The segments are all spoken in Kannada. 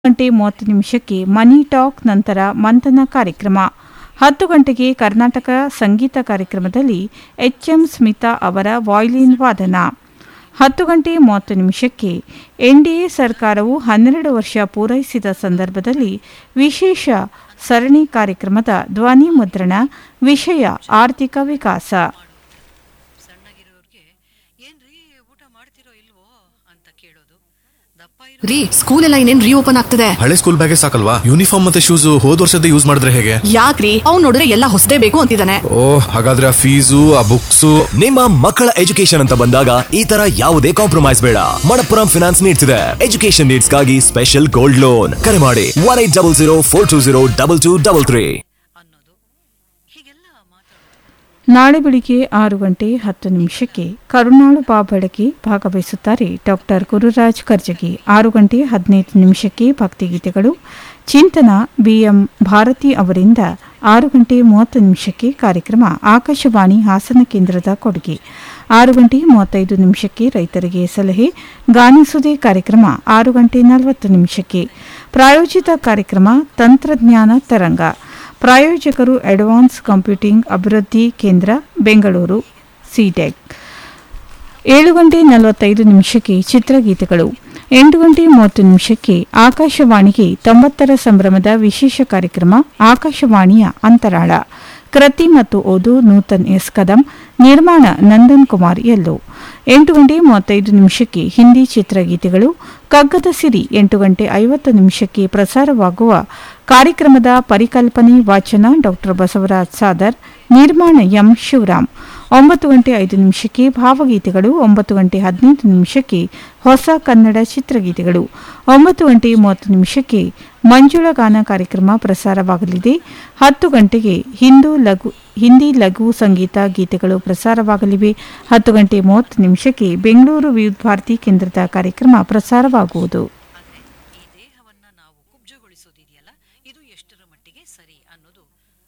ಗಂಟೆ ಮೂವತ್ತು ನಿಮಿಷಕ್ಕೆ ಮನಿ ಟಾಕ್ ನಂತರ ಮಂಥನ ಕಾರ್ಯಕ್ರಮ ಹತ್ತು ಗಂಟೆಗೆ ಕರ್ನಾಟಕ ಸಂಗೀತ ಕಾರ್ಯಕ್ರಮದಲ್ಲಿ ಎಚ್ ಎಂ ಸ್ಮಿತಾ ಅವರ ವಾಯ್ಲಿನ್ ವಾದನ ಹತ್ತು ಗಂಟೆ ಮೂವತ್ತು ನಿಮಿಷಕ್ಕೆ ಎನ್ಡಿಎ ಸರ್ಕಾರವು ಹನ್ನೆರಡು ವರ್ಷ ಪೂರೈಸಿದ ಸಂದರ್ಭದಲ್ಲಿ ವಿಶೇಷ ಸರಣಿ ಕಾರ್ಯಕ್ರಮದ ಧ್ವನಿ ಮುದ್ರಣ ವಿಷಯ ಆರ್ಥಿಕ ವಿಕಾಸ ಸಣ್ಣಗಿರೋರ್ಗೆ ಏನ್ರಿ ಊಟ ಮಾಡ್ತಿರೋ ಇಲ್ವೋ ಅಂತ ಕೇಳೋದು ದಪ್ಪ ಇರೋ ರೀ ಸ್ಕೂಲ್ ಎಲ್ಲ ಇನ್ನೇನ್ ರೀಓಪನ್ ಆಗ್ತದೆ ಹಳೆ ಸ್ಕೂಲ್ ಬ್ಯಾಗೆ ಸಾಕಲ್ವಾ ಯೂನಿಫಾರ್ಮ್ ಮತ್ತೆ ಶೂಸ್ ಹೋದ್ ವರ್ಷದ ಯೂಸ್ ಮಾಡಿದ್ರೆ ಹೇಗೆ ಯಾಕ್ರಿ ಅವ್ನ್ ನೋಡಿದ್ರೆ ಎಲ್ಲ ಹೊಸದೇ ಬೇಕು ಅಂತಿದ್ದಾನೆ ಓ ಹಾಗಾದ್ರೆ ಆ ಫೀಸು ಆ ಬುಕ್ಸು ನಿಮ್ಮ ಮಕ್ಕಳ ಎಜುಕೇಶನ್ ಅಂತ ಬಂದಾಗ ಈ ತರ ಯಾವುದೇ ಕಾಂಪ್ರಮೈಸ್ ಬೇಡ ಮಣಪ್ಪುರಂ ಫಿನಾನ್ಸ್ ನೀಡ್ತಿದೆ ಎಜುಕೇಶನ್ ನೀಡ್ಸ್ ಗಾಗಿ ಸ್ಪೆಷಲ್ ಗೋಲ್ಡ್ ಲೋನ್ ಕರೆ ಮಾಡಿ one eight double zero four two zero double two double three ಅನ್ನೋದು ಹೀಗೆಲ್ಲ ಮಾತಾಡೋದು ನಾಳೆ ಬೆಳಿಗ್ಗೆ ಆರು ಗಂಟೆ ಹತ್ತು ನಿಮಿಷಕ್ಕೆ ಕರುಣಾಳು ಬಾ ಬೆಳಗ್ಗೆ ಭಾಗವಹಿಸುತ್ತಾರೆ ಡಾಕ್ಟರ್ ಗುರುರಾಜ್ ಕರ್ಜಗಿ ಆರು ಗಂಟೆ ಹದಿನೈದು ನಿಮಿಷಕ್ಕೆ ಭಕ್ತಿಗೀತೆಗಳು ಚಿಂತನ ಬಿಎಂ ಭಾರತಿ ಅವರಿಂದ ಆರು ಗಂಟೆ ಮೂವತ್ತು ನಿಮಿಷಕ್ಕೆ ಕಾರ್ಯಕ್ರಮ ಆಕಾಶವಾಣಿ ಹಾಸನ ಕೇಂದ್ರದ ಕೊಡುಗೆ ಆರು ಗಂಟೆ ಮೂವತ್ತೈದು ನಿಮಿಷಕ್ಕೆ ರೈತರಿಗೆ ಸಲಹೆ ಗಾನಿಸುದೇ ಕಾರ್ಯಕ್ರಮ ಆರು ಗಂಟೆ ನಲವತ್ತು ನಿಮಿಷಕ್ಕೆ ಪ್ರಾಯೋಜಿತ ಕಾರ್ಯಕ್ರಮ ತಂತ್ರಜ್ಞಾನ ತರಂಗ ಪ್ರಾಯೋಜಕರು ಅಡ್ವಾನ್ಸ್ ಕಂಪ್ಯೂಟಿಂಗ್ ಅಭಿವೃದ್ಧಿ ಕೇಂದ್ರ ಬೆಂಗಳೂರು ಸಿಟೆಕ್ ಏಳು ಗಂಟೆ ನಲವತ್ತೈದು ನಿಮಿಷಕ್ಕೆ ಚಿತ್ರಗೀತೆಗಳು ಎಂಟು ಗಂಟೆ ಮೂವತ್ತು ನಿಮಿಷಕ್ಕೆ ಆಕಾಶವಾಣಿಗೆ ತೊಂಬತ್ತರ ಸಂಭ್ರಮದ ವಿಶೇಷ ಕಾರ್ಯಕ್ರಮ ಆಕಾಶವಾಣಿಯ ಅಂತರಾಳ ಕೃತಿ ಮತ್ತು ಓದು ನೂತನ್ ಎಸ್ ಕದಂ ನಿರ್ಮಾಣ ನಂದನ್ ಕುಮಾರ್ ಎಲ್ಲೋ ಎಂಟು ಗಂಟೆ ಮೂವತ್ತೈದು ನಿಮಿಷಕ್ಕೆ ಹಿಂದಿ ಚಿತ್ರಗೀತೆಗಳು ಕಗ್ಗದ ಸಿರಿ ಎಂಟು ಗಂಟೆ ಐವತ್ತು ನಿಮಿಷಕ್ಕೆ ಪ್ರಸಾರವಾಗುವ ಕಾರ್ಯಕ್ರಮದ ಪರಿಕಲ್ಪನೆ ವಾಚನ ಡಾಕ್ಟರ್ ಬಸವರಾಜ್ ಸಾದರ್ ನಿರ್ಮಾಣ ಎಂ ಶಿವರಾಮ್ ಒಂಬತ್ತು ಗಂಟೆ ಐದು ನಿಮಿಷಕ್ಕೆ ಭಾವಗೀತೆಗಳು ಒಂಬತ್ತು ಗಂಟೆ ಹದಿನೈದು ನಿಮಿಷಕ್ಕೆ ಹೊಸ ಕನ್ನಡ ಚಿತ್ರಗೀತೆಗಳು ಒಂಬತ್ತು ಗಂಟೆ ಮೂವತ್ತು ನಿಮಿಷಕ್ಕೆ ಮಂಜುಳ ಗಾನ ಕಾರ್ಯಕ್ರಮ ಪ್ರಸಾರವಾಗಲಿದೆ ಹತ್ತು ಗಂಟೆಗೆ ಹಿಂದೂ ಲಘು ಹಿಂದಿ ಲಘು ಸಂಗೀತ ಗೀತೆಗಳು ಪ್ರಸಾರವಾಗಲಿವೆ ಹತ್ತು ಗಂಟೆ ಮೂವತ್ತು ನಿಮಿಷಕ್ಕೆ ಬೆಂಗಳೂರು ವಿವಿಧ ಭಾರತಿ ಕೇಂದ್ರದ ಕಾರ್ಯಕ್ರಮ ಪ್ರಸಾರವಾಗುವುದು ಆದ್ರೆ ಈ ದೇಹವನ್ನ ನಾವು ಕುಬ್ಜಗೊಳಿಸೋದಿದೆಯಲ್ಲ ಇದು ಎಷ್ಟರ ಮಟ್ಟಿಗೆ ಸರಿ ಅನ್ನೋದು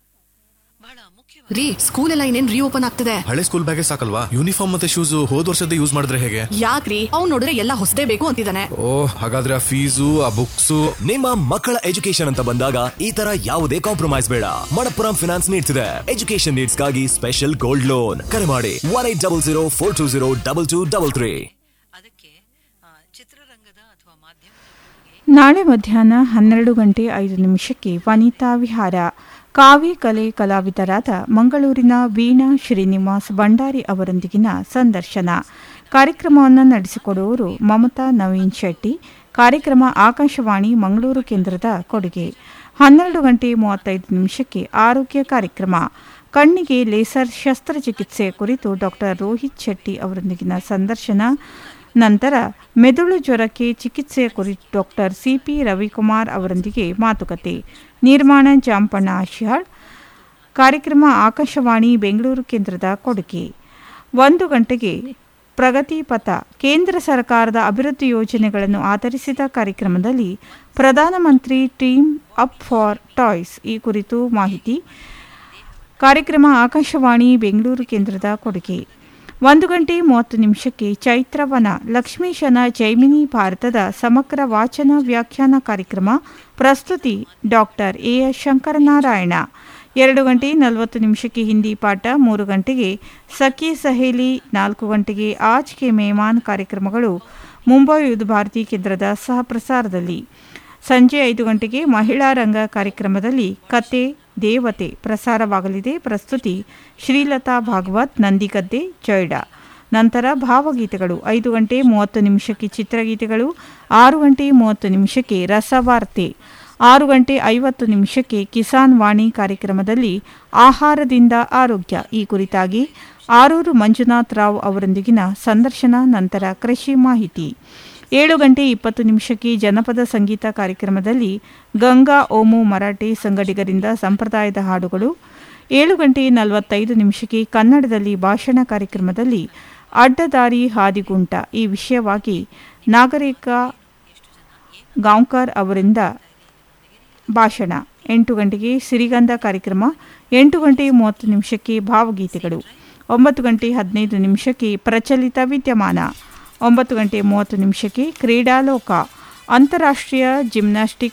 ಬಹಳ ಮುಖ್ಯವಾದ ರೀ ಸ್ಕೂಲ್ ಎಲ್ಲ ಇನ್ನೇನ್ ರೀಓಪನ್ ಆಗ್ತದೆ ಹಳೆ ಸ್ಕೂಲ್ ಬ್ಯಾಗೆ ಸಾಕಲ್ವಾ ಯೂನಿಫಾರ್ಮ್ ಮತ್ತೆ ಶೂಸ್ ಹೋದ್ ವರ್ಷದ ಯೂಸ್ ಮಾಡಿದ್ರೆ ಹೇಗೆ ಯಾಕ್ರಿ ಅವ್ನ್ ನೋಡಿದ್ರೆ ಎಲ್ಲ ಹೊಸದೇ ಬೇಕು ಅಂತಿದ್ದಾನೆ ಓ ಹಾಗಾದ್ರೆ ಆ ಫೀಸು ಆ ಬುಕ್ಸು ನಿಮ್ಮ ಮಕ್ಕಳ ಎಜುಕೇಶನ್ ಅಂತ ಬಂದಾಗ ಈ ತರ ಯಾವುದೇ ಕಾಂಪ್ರಮೈಸ್ ಬೇಡ ಮಣಪ್ಪುರಂ ಫಿನಾನ್ಸ್ ನೀಡ್ತಿದೆ ಎಜುಕೇಶನ್ ನೀಡ್ಸ್ ಗಾಗಿ ಸ್ಪೆಷಲ್ ಗೋಲ್ಡ್ ಲೋನ್ ಕರೆ ಮಾಡಿ one eight double zero four two zero double two double three ಅದಕ್ಕೆ ಆ, ಚಿತ್ರರಂಗದ ಅಥವಾ ಮಾಧ್ಯಮದ ನಾಳೆ ಮಧ್ಯಾಹ್ನ ಹನ್ನೆರಡು ಗಂಟೆ ಐದು ನಿಮಿಷಕ್ಕೆ ವನಿತಾ ವಿಹಾರ ಕಾವ್ಯ ಕಲೆ ಕಲಾವಿದರಾದ ಮಂಗಳೂರಿನ ವೀಣಾ ಶ್ರೀನಿವಾಸ್ ಭಂಡಾರಿ ಅವರೊಂದಿಗಿನ ಸಂದರ್ಶನ ಕಾರ್ಯಕ್ರಮವನ್ನು ನಡೆಸಿಕೊಡುವವರು ಮಮತಾ ನವೀನ್ ಶೆಟ್ಟಿ ಕಾರ್ಯಕ್ರಮ ಆಕಾಶವಾಣಿ ಮಂಗಳೂರು ಕೇಂದ್ರದ ಕೊಡುಗೆ ಹನ್ನೆರಡು ಗಂಟೆ ಮೂವತ್ತೈದು ನಿಮಿಷಕ್ಕೆ ಆರೋಗ್ಯ ಕಾರ್ಯಕ್ರಮ ಕಣ್ಣಿಗೆ ಲೇಸರ್ ಶಸ್ತ್ರಚಿಕಿತ್ಸೆ ಕುರಿತು ಡಾಕ್ಟರ್ ರೋಹಿತ್ ಶೆಟ್ಟಿ ಅವರೊಂದಿಗಿನ ಸಂದರ್ಶನ ನಂತರ ಮೆದುಳು ಜ್ವರಕ್ಕೆ ಚಿಕಿತ್ಸೆ ಕುರಿತು ಡಾಕ್ಟರ್ ಸಿಪಿ ರವಿಕುಮಾರ್ ಅವರೊಂದಿಗೆ ಮಾತುಕತೆ ನಿರ್ಮಾಣ ಜಾಂಪಣ್ಣ ಆಶಿಯಾಳ್ ಕಾರ್ಯಕ್ರಮ ಆಕಾಶವಾಣಿ ಬೆಂಗಳೂರು ಕೇಂದ್ರದ ಕೊಡುಗೆ ಒಂದು ಗಂಟೆಗೆ ಪ್ರಗತಿ ಪಥ ಕೇಂದ್ರ ಸರ್ಕಾರದ ಅಭಿವೃದ್ಧಿ ಯೋಜನೆಗಳನ್ನು ಆಧರಿಸಿದ ಕಾರ್ಯಕ್ರಮದಲ್ಲಿ ಪ್ರಧಾನಮಂತ್ರಿ ಟೀಮ್ ಅಪ್ ಫಾರ್ ಟಾಯ್ಸ್ ಈ ಕುರಿತು ಮಾಹಿತಿ ಕಾರ್ಯಕ್ರಮ ಆಕಾಶವಾಣಿ ಬೆಂಗಳೂರು ಕೇಂದ್ರದ ಕೊಡುಗೆ ಒಂದು ಗಂಟೆ ಮೂವತ್ತು ನಿಮಿಷಕ್ಕೆ ಚೈತ್ರವನ ಲಕ್ಷ್ಮೀಶನ ಜೈಮಿನಿ ಭಾರತದ ಸಮಗ್ರ ವಾಚನ ವ್ಯಾಖ್ಯಾನ ಕಾರ್ಯಕ್ರಮ ಪ್ರಸ್ತುತಿ ಡಾಕ್ಟರ್ ಎ ಎಸ್ ಶಂಕರನಾರಾಯಣ ಎರಡು ಗಂಟೆ ನಲವತ್ತು ನಿಮಿಷಕ್ಕೆ ಹಿಂದಿ ಪಾಠ ಮೂರು ಗಂಟೆಗೆ ಸಖಿ ಸಹೇಲಿ ನಾಲ್ಕು ಗಂಟೆಗೆ ಆಜ್ ಕೆ ಮೇಮಾನ್ ಕಾರ್ಯಕ್ರಮಗಳು ಮುಂಬೈ ಯುದ್ಧ ಭಾರತಿ ಕೇಂದ್ರದ ಸಹ ಪ್ರಸಾರದಲ್ಲಿ ಸಂಜೆ ಐದು ಗಂಟೆಗೆ ಮಹಿಳಾ ರಂಗ ಕಾರ್ಯಕ್ರಮದಲ್ಲಿ ಕತೆ ದೇವತೆ ಪ್ರಸಾರವಾಗಲಿದೆ ಪ್ರಸ್ತುತಿ ಶ್ರೀಲತಾ ಭಾಗವತ್ ನಂದಿಗದ್ದೆ ಜೊಯ್ಡಾ ನಂತರ ಭಾವಗೀತೆಗಳು ಐದು ಗಂಟೆ ಮೂವತ್ತು ನಿಮಿಷಕ್ಕೆ ಚಿತ್ರಗೀತೆಗಳು ಆರು ಗಂಟೆ ಮೂವತ್ತು ನಿಮಿಷಕ್ಕೆ ರಸವಾರ್ತೆ ಆರು ಗಂಟೆ ಐವತ್ತು ನಿಮಿಷಕ್ಕೆ ಕಿಸಾನ್ ವಾಣಿ ಕಾರ್ಯಕ್ರಮದಲ್ಲಿ ಆಹಾರದಿಂದ ಆರೋಗ್ಯ ಈ ಕುರಿತಾಗಿ ಆರೂರು ಮಂಜುನಾಥ್ ರಾವ್ ಅವರೊಂದಿಗಿನ ಸಂದರ್ಶನ ನಂತರ ಕೃಷಿ ಮಾಹಿತಿ ಏಳು ಗಂಟೆ ಇಪ್ಪತ್ತು ನಿಮಿಷಕ್ಕೆ ಜನಪದ ಸಂಗೀತ ಕಾರ್ಯಕ್ರಮದಲ್ಲಿ ಗಂಗಾ ಓಮು ಮರಾಠಿ ಸಂಗಡಿಗರಿಂದ ಸಂಪ್ರದಾಯದ ಹಾಡುಗಳು ಏಳು ಗಂಟೆ ನಲವತ್ತೈದು ನಿಮಿಷಕ್ಕೆ ಕನ್ನಡದಲ್ಲಿ ಭಾಷಣ ಕಾರ್ಯಕ್ರಮದಲ್ಲಿ ಅಡ್ಡದಾರಿ ಹಾದಿಗುಂಟ ಈ ವಿಷಯವಾಗಿ ನಾಗರಿಕ ಗಾಂವ್ಕರ್ ಅವರಿಂದ ಭಾಷಣ ಎಂಟು ಗಂಟೆಗೆ ಸಿರಿಗಂಧ ಕಾರ್ಯಕ್ರಮ ಎಂಟು ಗಂಟೆ ಮೂವತ್ತು ನಿಮಿಷಕ್ಕೆ ಭಾವಗೀತೆಗಳು ಒಂಬತ್ತು ಗಂಟೆ ಹದಿನೈದು ನಿಮಿಷಕ್ಕೆ ಪ್ರಚಲಿತ ವಿದ್ಯಮಾನ ಒಂಬತ್ತು ಗಂಟೆ ಮೂವತ್ತು ನಿಮಿಷಕ್ಕೆ ಕ್ರೀಡಾಲೋಕ ಅಂತಾರಾಷ್ಟ್ರೀಯ ಜಿಮ್ನಾಸ್ಟಿಕ್